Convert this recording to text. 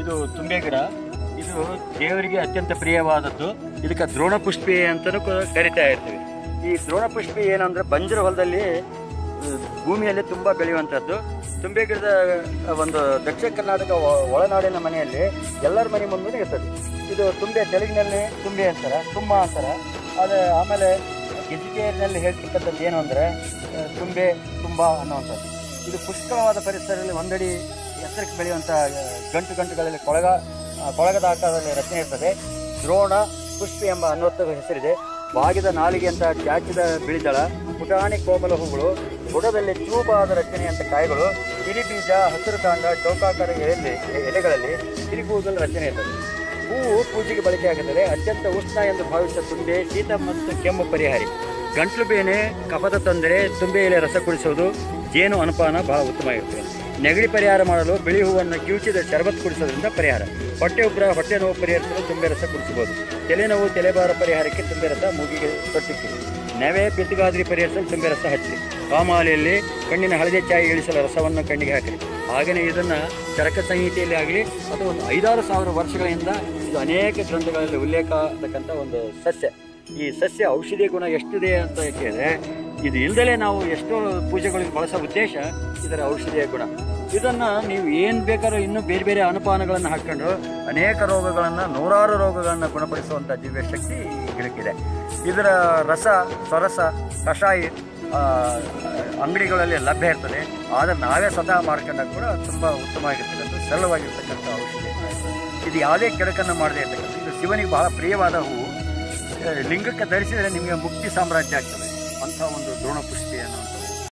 ಇದು ತುಂಬೆ ಗಿಡ ಇದು ದೇವರಿಗೆ ಅತ್ಯಂತ ಪ್ರಿಯವಾದದ್ದು ಇದಕ್ಕೆ ದ್ರೋಣ ಪುಷ್ಪಿ ಅಂತಲೂ ಕ- ಕರಿತಾ ಇರ್ತೀವಿ ಈ ದ್ರೋಣ ಪುಷ್ಪಿ ಏನಂದ್ರೆ ಬಂಜರ ಹೊಲದಲ್ಲಿ ಆ, ಭೂಮಿಯಲ್ಲಿ ತುಂಬ ಬೆಳೆಯುವಂಥದ್ದು ತುಂಬೆ ಗಿಡದ ಒಂದು ದಕ್ಷಿಣ ಕರ್ನಾಟಕ ಒ- ಒಳನಾಡಿನ ಮನೆಯಲ್ಲಿ ಎಲ್ಲರ ಮನೆ ಮುಂದೆ ಇರ್ತದೆ ಇದು ತುಂಬೆ ತೆಲುಗಿನಲ್ಲಿ ತುಂಬೆ ಅಂತಾರೆ ತುಂಬ ಅಂತಾರೆ ಆದರೆ ಆಮೇಲೆ ಗೆಜಿಕೆಯಲ್ಲಿ ಹೇಳ್ತಕ್ಕಂಥದ್ದು ಏನು ಅಂದರೆ ತುಂಬೆ ತುಂಬ ಅನ್ನುವಂಥದ್ದು ಇದು ಪುಷ್ಕಳವಾದ ಪರಿಸರದಲ್ಲಿ ಒಂದಡಿ ಎತ್ತರಕ್ಕೆ ಬೆಳೆಯುವಂಥ ಆ, ಗಂಟು ಗಂಟುಗಳಲ್ಲಿ ಕೊಳಗ ಆ, ಕೊಳಗದ ಆಕಾರದಲ್ಲಿ ರಚನೆ ಇರ್ತದೆ ದ್ರೋಣ ಪುಷ್ಪಿ ಎಂಬ ಅನ್ವರ್ಥದ ಹೆಸರಿದೆ ಬಾಗಿದ ನಾಲಿಗೆ ಅಂತ ಚಾಚಿದ ಬಿಳಿದಳ ಪುಟಾಣಿ ಕೋಮಲ ಹೂಗಳು ಬುಡದಲ್ಲಿ ಚೂಪಾದ ರಚನೆಯಂತ ಕಾಯಿಗಳು ಕಿರಿ ಬೀಜ ಹಸಿರು ಕಾಂಡ ಚೌಕಾಕಾರ ಎಲೆಯಲ್ಲಿ ಎಲೆಗಳಲ್ಲಿ ಕಿರಿಕೂದಲು ರಚನೆ ಇರ್ತದೆ ಹೂವು ಪೂಜೆಗೆ ಬಳಕೆಯಾಗುತ್ತದೆ ಅತ್ಯಂತ ಉಷ್ಣ ಎಂದು ಭಾವಿಸಿದ ತುಂಬೆ ಶೀತ ಮತ್ತು ಕೆಮ್ಮು ಪರಿಹಾರಿ ಗಂಟ್ಲು ಬೇನೆ ಕಫದ ತೊಂದರೆ ತುಂಬೆ ಎಲೆ ರಸ ಕುಡಿಸುವುದು ಜೇನು ಅನುಪಾನ ಬಹಳ ಉತ್ತಮವಾಗಿರ್ತದೆ ನೆಗಡಿ ಪರಿಹಾರ ಮಾಡಲು ಬಿಳಿ ಹೂವನ್ನು ಕಿವುಚಿದ ಶರಬತ್ ಕುಡಿಸೋದ್ರಿಂದ ಪರಿಹಾರ ಹೊಟ್ಟೆ ಉಬ್ಬರ ಹೊಟ್ಟೆ ನೋವು ಪರಿಹರಿಸಲು ತುಂಬೆ ರಸ ಕುಡಿಸಬಹುದು ತಲೆನೋವು ತಲೆಭಾರ ಪರಿಹಾರಕ್ಕೆ ತುಂಬೆ ರಸ ಮೂಗಿಗೆ ತೊಟ್ಟಿಕ್ಕೆ ನೆವೆ ಪಿತ್ತಗಾದ್ರಿ ಪರಿಹರಿಸಲು ತುಂಬೆ ರಸ ಹಚ್ಚಿ ಕಾಮಾಲೆಯಲ್ಲಿ ಕಣ್ಣಿನ ಹಳದೆ ಚಾಯಿ ಇಳಿಸಲು ರಸವನ್ನು ಕಣ್ಣಿಗೆ ಹಾಕಿರಿ ಹಾಗೆಯೇ ಇದನ್ನು ಚರಕ ಸಂಹಿತೆಯಲ್ಲಿ ಆಗಲಿ ಅಥವಾ ಒಂದು ಐದಾರು ಸಾವಿರ ವರ್ಷಗಳಿಂದ ಇದು ಅನೇಕ ಗ್ರಂಥಗಳಲ್ಲಿ ಉಲ್ಲೇಖ ಆಗ್ತಕ್ಕಂಥ ಒಂದು ಸಸ್ಯ ಈ ಸಸ್ಯ ಔಷಧಿ ಗುಣ ಎಷ್ಟಿದೆ ಅಂತ ಕೇಳಿದ್ರೆ ಇದು ಇಲ್ದಲೇ ನಾವು ಎಷ್ಟೋ ಪೂಜೆಗಳಿಗೆ ಬಳಸೋ ಉದ್ದೇಶ ಇದರ ಔಷಧಿಯ ಗುಣ ಇದನ್ನು ನೀವು ಏನು ಬೇಕಾದ್ರೂ ಇನ್ನೂ ಬೇರೆ ಬೇರೆ ಅನುಪಾನಗಳನ್ನು ಹಾಕ್ಕೊಂಡು ಅನೇಕ ರೋಗಗಳನ್ನು ನೂರಾರು ರೋಗಗಳನ್ನು ಗುಣಪಡಿಸುವಂಥ ದಿವ್ಯ ಶಕ್ತಿ ಈ ಗಿಡಕ್ಕಿದೆ ಇದರ ರಸ ಸ್ವರಸ ಕಷಾಯ ಆ, ಅಂಗಡಿಗಳಲ್ಲಿ ಲಭ್ಯ ಇರ್ತದೆ ಆದರೆ ನಾವೇ ಸ್ವತಃ ಮಾಡ್ಕೊಂಡಾಗ ಕೂಡ ತುಂಬ ಉತ್ತಮವಾಗಿರ್ತಕ್ಕಂಥ ಸರಳವಾಗಿರ್ತಕ್ಕಂಥ ಔಷಧಿ ಇದು ಯಾವುದೇ ಕೆಡಕನ್ನು ಮಾಡದೇ ಇರ್ತಕ್ಕಂಥ ಇದು ಶಿವನಿಗೆ ಬಹಳ ಪ್ರಿಯವಾದ ಹೂವು ಲಿಂಗಕ್ಕೆ ಧರಿಸಿದರೆ ನಿಮಗೆ ಮುಕ್ತಿ ಸಾಮ್ರಾಜ್ಯ ಆಗ್ತದೆ ಅಂಥ ಒಂದು ದ್ರೋಣ ಪುಷ್ಟಿಯನ್ನು